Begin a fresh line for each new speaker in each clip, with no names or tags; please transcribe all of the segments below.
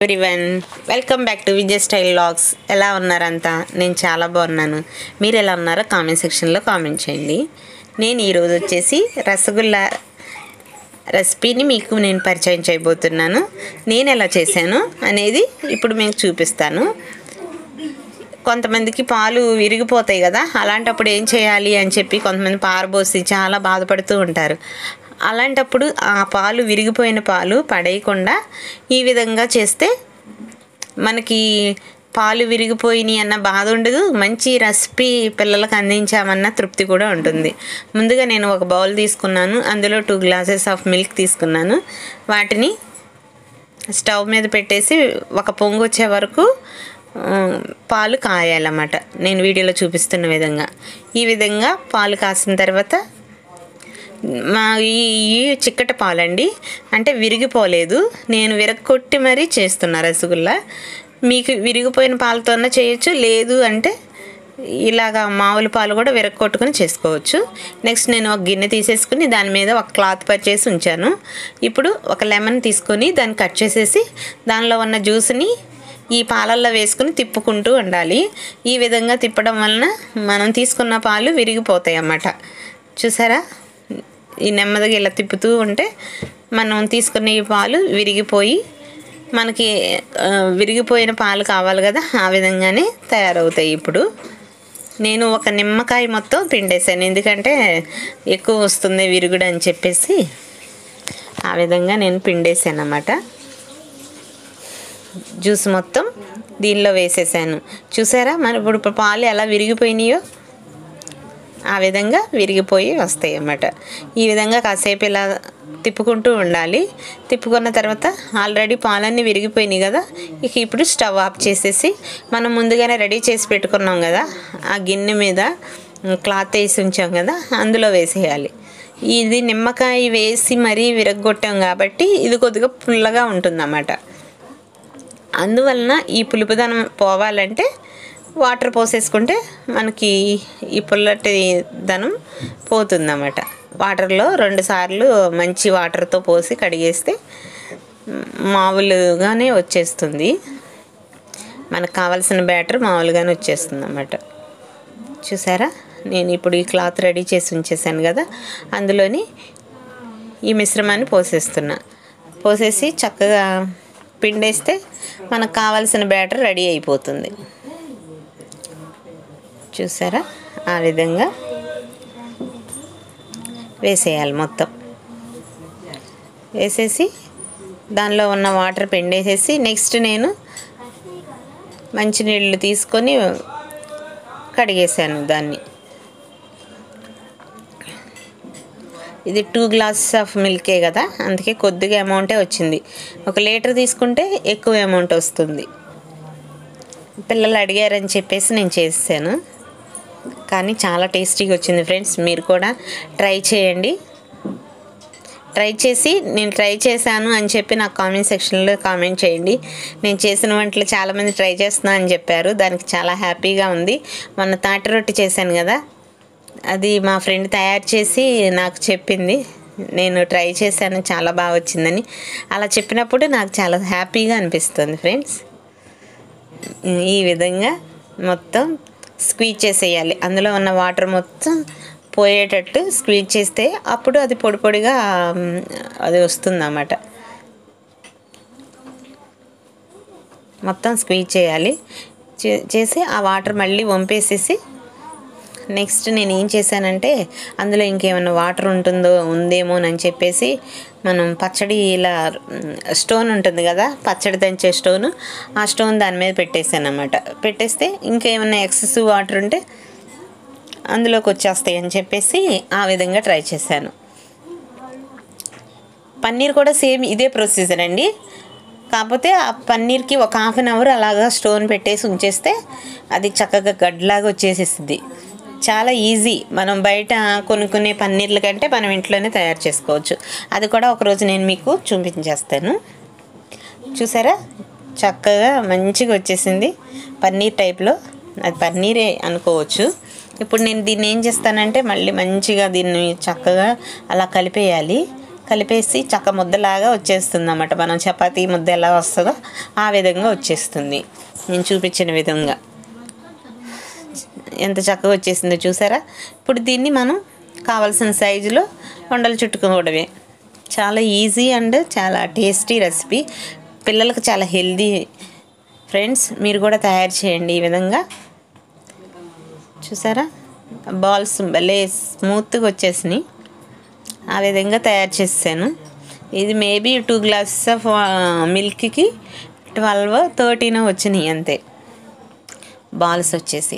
everyone welcome back to Vijay style logs ఎలా ఉన్నారంతా నేను చాలా బాగున్నాను మీరు ఎలా ఉన్నారో కామెంట్ సెక్షన్లో కామెంట్ చేయండి నేను ఈరోజు వచ్చేసి రసగుల్లా రెసిపీని మీకు నేను పరిచయం చేయబోతున్నాను నేను ఎలా చేశాను అనేది ఇప్పుడు మీకు చూపిస్తాను కొంతమందికి పాలు విరిగిపోతాయి కదా అలాంటప్పుడు ఏం చేయాలి అని చెప్పి కొంతమంది పారబోసి చాలా బాధపడుతూ ఉంటారు అలాంటప్పుడు ఆ పాలు విరిగిపోయిన పాలు పడేయకుండా ఈ విధంగా చేస్తే మనకి పాలు విరిగిపోయినాయి అన్న బాధ ఉండదు మంచి రెసిపీ పిల్లలకు అందించామన్న తృప్తి కూడా ఉంటుంది ముందుగా నేను ఒక బౌల్ తీసుకున్నాను అందులో టూ గ్లాసెస్ ఆఫ్ మిల్క్ తీసుకున్నాను వాటిని స్టవ్ మీద పెట్టేసి ఒక పొంగు వచ్చే వరకు ఆ, పాలు కాయాలన్నమాట నేను వీడియోలో చూపిస్తున్న విధంగా ఈ విధంగా పాలు కాసిన తర్వాత మా ఈ ఈ చిక్కట పాలండి అంటే విరిగిపోలేదు నేను విరగొట్టి మరీ చేస్తున్నా రసగుల్లా మీకు విరిగిపోయిన పాలతోనే చేయొచ్చు లేదు అంటే ఇలాగా మామూలు పాలు కూడా విరగొట్టుకొని చేసుకోవచ్చు నెక్స్ట్ నేను ఒక గిన్నె తీసేసుకుని దాని మీద ఒక క్లాత్ పరిచేసి ఉంచాను ఇప్పుడు ఒక లెమన్ తీసుకొని దాన్ని కట్ చేసేసి దానిలో ఉన్న జ్యూస్ని ఈ పాలల్లో వేసుకుని తిప్పుకుంటూ ఉండాలి ఈ విధంగా తిప్పడం వలన మనం తీసుకున్న పాలు విరిగిపోతాయి అన్నమాట చూసారా ఈ నెమ్మదిగా ఇలా తిప్పుతూ ఉంటే మనం తీసుకున్న ఈ పాలు విరిగిపోయి మనకి ఆ, విరిగిపోయిన పాలు కావాలి కదా ఆ విధంగానే తయారవుతాయి ఇప్పుడు నేను ఒక నిమ్మకాయ మొత్తం పిండేశాను ఎందుకంటే ఎక్కువ వస్తుంది విరుగుడు అని చెప్పేసి ఆ విధంగా నేను పిండేశాను అన్నమాట జ్యూస్ మొత్తం దీనిలో వేసేసాను చూసారా మరి ఇప్పుడు పాలు ఎలా విరిగిపోయినాయో ఆ విధంగా విరిగిపోయి వస్తాయి అన్నమాట ఈ విధంగా కాసేపు ఇలా తిప్పుకుంటూ ఉండాలి తిప్పుకున్న తర్వాత ఆల్రెడీ పాలన్నీ విరిగిపోయినాయి కదా ఇక ఇప్పుడు స్టవ్ ఆఫ్ చేసేసి మనం ముందుగానే రెడీ చేసి పెట్టుకున్నాం కదా ఆ గిన్నె మీద క్లాత్ వేసి ఉంచాం కదా అందులో వేసేయాలి ఇది నిమ్మకాయ వేసి మరీ విరగొట్టాం కాబట్టి ఇది కొద్దిగా పుల్లగా ఉంటుందన్నమాట అందువలన ఈ పులుపుదనం పోవాలంటే వాటర్ పోసేసుకుంటే మనకి ఈ పుల్లటి దనం పోతుందన్నమాట వాటర్లో రెండు సార్లు మంచి వాటర్తో పోసి కడిగేస్తే మామూలుగానే వచ్చేస్తుంది మనకు కావాల్సిన బ్యాటర్ మామూలుగానే వచ్చేస్తుంది అన్నమాట చూసారా నేను ఇప్పుడు ఈ క్లాత్ రెడీ చేసి ఉంచేసాను కదా అందులోని ఈ మిశ్రమాన్ని పోసేస్తున్నా పోసేసి చక్కగా పిండేస్తే మనకు కావాల్సిన బ్యాటర్ రెడీ అయిపోతుంది చూసారా ఆ విధంగా వేసేయాలి మొత్తం వేసేసి దానిలో ఉన్న వాటర్ పిండేసేసి నెక్స్ట్ నేను మంచినీళ్ళు తీసుకొని కడిగేసాను దాన్ని ఇది టూ గ్లాసెస్ ఆఫ్ మిల్కే కదా అందుకే కొద్దిగా అమౌంటే వచ్చింది ఒక లీటర్ తీసుకుంటే ఎక్కువ అమౌంట్ వస్తుంది పిల్లలు అడిగారని చెప్పేసి నేను చేసాను కానీ చాలా టేస్టీగా వచ్చింది ఫ్రెండ్స్ మీరు కూడా ట్రై చేయండి ట్రై చేసి నేను ట్రై చేశాను అని చెప్పి నాకు కామెంట్ సెక్షన్లో కామెంట్ చేయండి నేను చేసిన వంటలు చాలామంది ట్రై చేస్తున్నా అని చెప్పారు దానికి చాలా హ్యాపీగా ఉంది మొన్న తాటి రొట్టె చేశాను కదా అది మా ఫ్రెండ్ తయారు చేసి నాకు చెప్పింది నేను ట్రై చేశాను చాలా బాగా వచ్చిందని అలా చెప్పినప్పుడు నాకు చాలా హ్యాపీగా అనిపిస్తుంది ఫ్రెండ్స్ ఈ విధంగా మొత్తం స్క్వీజ్ చేసేయాలి అందులో ఉన్న వాటర్ మొత్తం పోయేటట్టు స్క్వీజ్ చేస్తే అప్పుడు అది పొడి పొడిగా మ్, అది వస్తుందన్నమాట మొత్తం స్క్వీజ్ చేయాలి చే- చేసి ఆ వాటర్ మళ్ళీ వంపేసేసి నెక్స్ట్ నేను ఏం చేశానంటే అందులో ఇంకేమైనా వాటర్ ఉంటుందో ఉందేమోనని చెప్పేసి మనం పచ్చడి ఇలా మ్, స్టోన్ ఉంటుంది కదా పచ్చడి దంచే స్టోన్ ఆ స్టోన్ దాని మీద పెట్టేశాను అనమాట పెట్టేస్తే ఇంకేమైనా ఎక్సెస్ వాటర్ ఉంటే అందులోకి వచ్చేస్తాయి అని చెప్పేసి ఆ విధంగా ట్రై చేశాను పన్నీర్ కూడా సేమ్ ఇదే ప్రొసీజర్ అండి కాకపోతే ఆ పన్నీర్కి ఒక హాఫ్ అన్ అవర్ అలాగా స్టోన్ పెట్టేసి ఉంచేస్తే అది చక్కగా గడ్లాగా వచ్చేసేస్తుంది చాలా ఈజీ మనం బయట కొనుక్కునే పన్నీర్ల కంటే మనం ఇంట్లోనే తయారు చేసుకోవచ్చు అది కూడా ఒకరోజు నేను మీకు చూపించేస్తాను చూసారా చక్కగా మంచిగా వచ్చేసింది పన్నీర్ టైప్లో అది పన్నీరే అనుకోవచ్చు ఇప్పుడు నేను దీన్ని ఏం చేస్తానంటే మళ్ళీ మంచిగా దీన్ని చక్కగా అలా కలిపేయాలి కలిపేసి చక్క ముద్దలాగా వచ్చేస్తుంది అన్నమాట మనం చపాతీ ముద్ద ఎలా వస్తుందో ఆ విధంగా వచ్చేస్తుంది నేను చూపించిన విధంగా ఎంత చక్కగా వచ్చేసిందో చూసారా ఇప్పుడు దీన్ని మనం కావలసిన సైజులో వండలు చుట్టుకోవడమే చాలా ఈజీ అండ్ చాలా టేస్టీ రెసిపీ పిల్లలకు చాలా హెల్దీ ఫ్రెండ్స్ మీరు కూడా తయారు చేయండి ఈ విధంగా చూసారా బాల్స్ భలే స్మూత్గా వచ్చేసినాయి ఆ విధంగా తయారు చేసాను ఇది మేబీ టూ గ్లాసెస్ ఆఫ్ మిల్క్కి ట్వెల్వ్ థర్టీన్ వచ్చినాయి అంతే బాల్స్ వచ్చేసి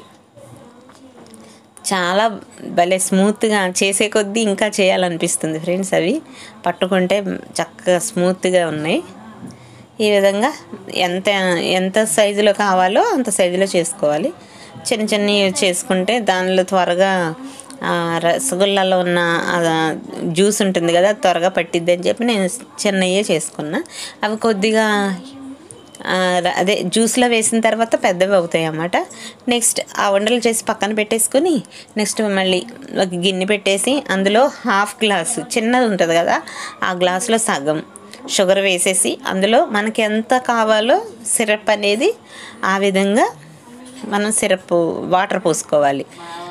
చాలా భలే స్మూత్గా చేసే కొద్దీ ఇంకా చేయాలనిపిస్తుంది ఫ్రెండ్స్ అవి పట్టుకుంటే చక్కగా స్మూత్గా ఉన్నాయి ఈ విధంగా ఎంత ఎంత సైజులో కావాలో అంత సైజులో చేసుకోవాలి చిన్న చిన్నవి చేసుకుంటే దానిలో త్వరగా ఆ, రసగుల్లాలో ఉన్న ఆ జ్యూస్ ఉంటుంది కదా అది త్వరగా పట్టిద్ది అని చెప్పి నేను చిన్నయే చేసుకున్నా అవి కొద్దిగా ఆ, ర- అదే జ్యూస్లో వేసిన తర్వాత పెద్దవి అవుతాయి అన్నమాట నెక్స్ట్ ఆ వండలు చేసి పక్కన పెట్టేసుకుని నెక్స్ట్ మళ్ళీ ఒక గిన్నె పెట్టేసి అందులో హాఫ్ గ్లాసు చిన్నది ఉంటుంది కదా ఆ గ్లాసులో సగం షుగర్ వేసేసి అందులో మనకి ఎంత కావాలో సిరప్ అనేది ఆ విధంగా మనం సిరప్ వాటర్ పోసుకోవాలి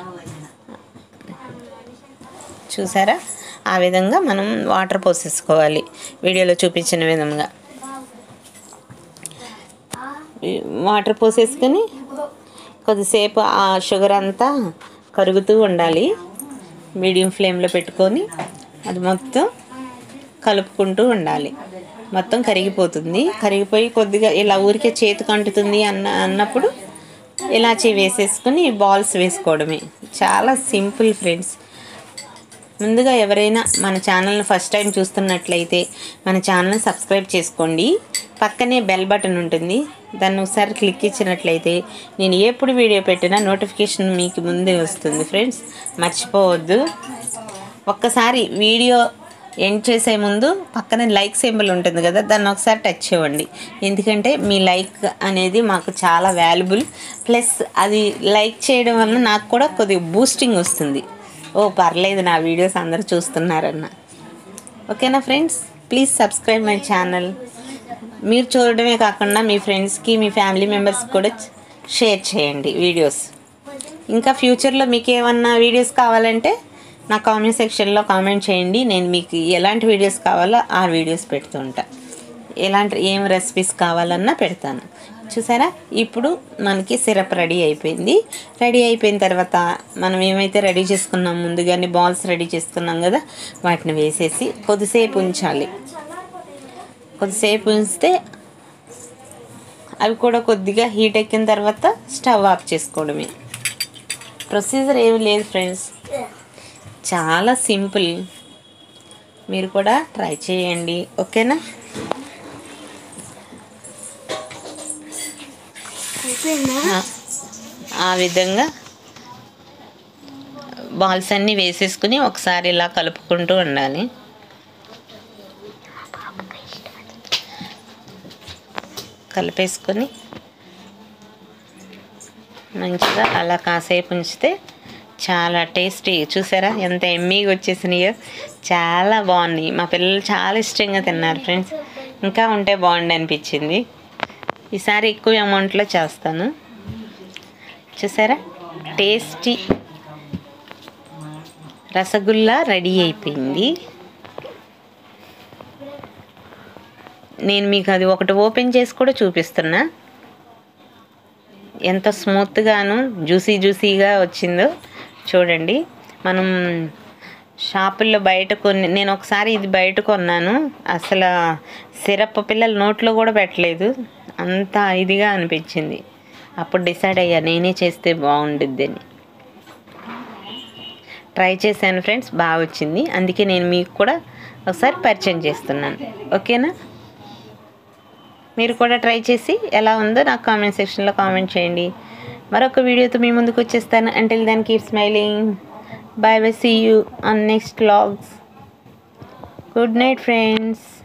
చూసారా ఆ విధంగా మనం వాటర్ పోసేసుకోవాలి వీడియోలో చూపించిన విధంగా వాటర్ పోసేసుకొని కొద్దిసేపు ఆ షుగర్ అంతా కరుగుతూ ఉండాలి మీడియం ఫ్లేమ్లో పెట్టుకొని అది మొత్తం కలుపుకుంటూ ఉండాలి మొత్తం కరిగిపోతుంది కరిగిపోయి కొద్దిగా ఇలా ఊరికే చేతికి అంటుతుంది అన్న అన్నప్పుడు ఇలాచీ వేసేసుకొని బాల్స్ వేసుకోవడమే చాలా సింపుల్ ఫ్రెండ్స్ ముందుగా ఎవరైనా మన ఛానల్ని ఫస్ట్ టైం చూస్తున్నట్లయితే మన ఛానల్ని సబ్స్క్రైబ్ చేసుకోండి పక్కనే బెల్ బటన్ ఉంటుంది దాన్ని ఒకసారి క్లిక్ ఇచ్చినట్లయితే నేను ఎప్పుడు వీడియో పెట్టినా నోటిఫికేషన్ మీకు ముందే వస్తుంది ఫ్రెండ్స్ మర్చిపోవద్దు ఒక్కసారి వీడియో ఎండ్ చేసే ముందు పక్కన లైక్ సింబల్ ఉంటుంది కదా దాన్ని ఒకసారి టచ్ చేయండి ఎందుకంటే మీ లైక్ అనేది మాకు చాలా వాల్యుబుల్ ప్లస్ అది లైక్ చేయడం వల్ల నాకు కూడా కొద్దిగా బూస్టింగ్ వస్తుంది ఓ పర్లేదు నా వీడియోస్ అందరూ చూస్తున్నారన్న ఓకేనా friends please subscribe my channel మీరు చూడడమే కాకుండా మీ ఫ్రెండ్స్కి మీ ఫ్యామిలీ మెంబర్స్కి కూడా షేర్ చేయండి వీడియోస్ ఇంకా ఫ్యూచర్లో మీకు ఏమన్నా వీడియోస్ కావాలంటే నా కామెంట్ సెక్షన్లో కామెంట్ చేయండి నేను మీకు ఎలాంటి వీడియోస్ కావాలో ఆ వీడియోస్ పెడుతుంటా ఎలాంటి ఏం రెసిపీస్ కావాలన్నా పెడతాను చూసారా ఇప్పుడు మనకి సిరప్ రెడీ అయిపోయింది రెడీ అయిపోయిన తర్వాత మనం ఏమైతే రెడీ చేసుకున్నాం ముందుగానే బాల్స్ రెడీ చేసుకున్నాం కదా వాటిని వేసేసి కొద్దిసేపు ఉంచాలి కొద్దిసేపు ఉంచితే అవి కూడా కొద్దిగా హీట్ ఎక్కిన తర్వాత స్టవ్ ఆఫ్ చేసుకోవడమే ప్రొసీజర్ ఏమి లేదు ఫ్రెండ్స్ చాలా సింపుల్ మీరు కూడా ట్రై చేయండి ఓకేనా ఆ- ఆ విధంగా బాల్స్ అన్నీ వేసేసుకుని ఒకసారి ఇలా కలుపుకుంటూ ఉండాలి కలిపేసుకొని మంచిగా అలా కాసేపు ఉంచితే చాలా టేస్టీ చూసారా ఎంత ఎమ్మీగా వచ్చేసినాయో చాలా బాగున్నాయి మా పిల్లలు చాలా ఇష్టంగా తిన్నారు ఫ్రెండ్స్ ఇంకా ఉంటే బాగుండి అనిపించింది ఈసారి ఎక్కువ అమౌంట్లో చేస్తాను చూసారా టేస్టీ రసగుల్లా రెడీ అయిపోయింది నేను మీకు అది ఒకటి ఓపెన్ చేసి కూడా చూపిస్తున్నా ఎంత స్మూత్గాను జ్యూసీ జ్యూసీగా వచ్చిందో చూడండి మనం షాపుల్లో బయట కొన్ని నేను ఒకసారి ఇది బయట కొన్నాను అసలు సిరప్ పిల్లలు నోట్లో కూడా పెట్టలేదు అంత ఇదిగా అనిపించింది అప్పుడు డిసైడ్ అయ్యా నేనే చేస్తే బాగుండిద్దని ట్రై చేశాను ఫ్రెండ్స్ బాగా వచ్చింది అందుకే నేను మీకు కూడా ఒకసారి పరిచయం చేస్తున్నాను ఓకేనా మీరు కూడా ట్రై చేసి ఎలా ఉందో నాకు కామెంట్ సెక్షన్లో కామెంట్ చేయండి మరొక వీడియోతో మీ ముందుకు వచ్చేస్తాను until then keep smiling bye bye see you on next vlogs good night friends